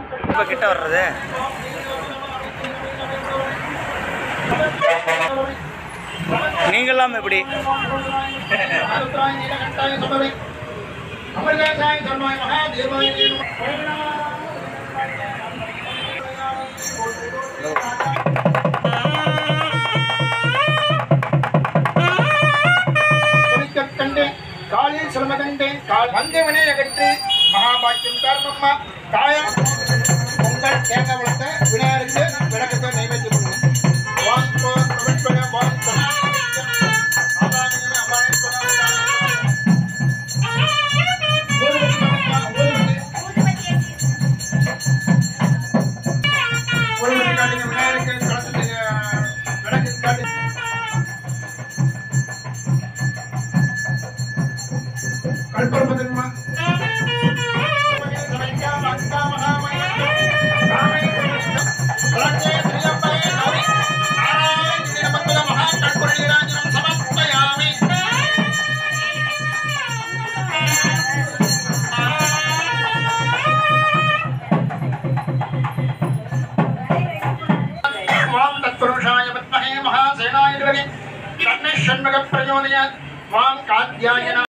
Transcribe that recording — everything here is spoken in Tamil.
இப்போ கிட்ட வர்றது நீங்களாம் எப்படி கண்டேன் காலில் சிலம கண்டேன் கால் வந்தவனே அகற்றி மகாபாக்கியம் காரணம்மா தாயம் பொங்கல் தேங்காய் வளர்த்த விநாயகருக்கு விளக்கத்தை நைவேத்தியம் பண்ணுவோம் வான் போ பிரபட்பக வான் போ. ஆதாமியமே அம்மானே சொன்ன உதாரணம். ஊதுபத்தி காமிப்பா, ஊதுபத்தி. ஊதுபத்தி காட்டுங்க, விநாயகருக்கு கலசத்துக்கு விளக்கு காட்டு கல்பர்பதன்மா महासेनाय तन्निः षण्मुखप्रचोदयात् वां कात्यायन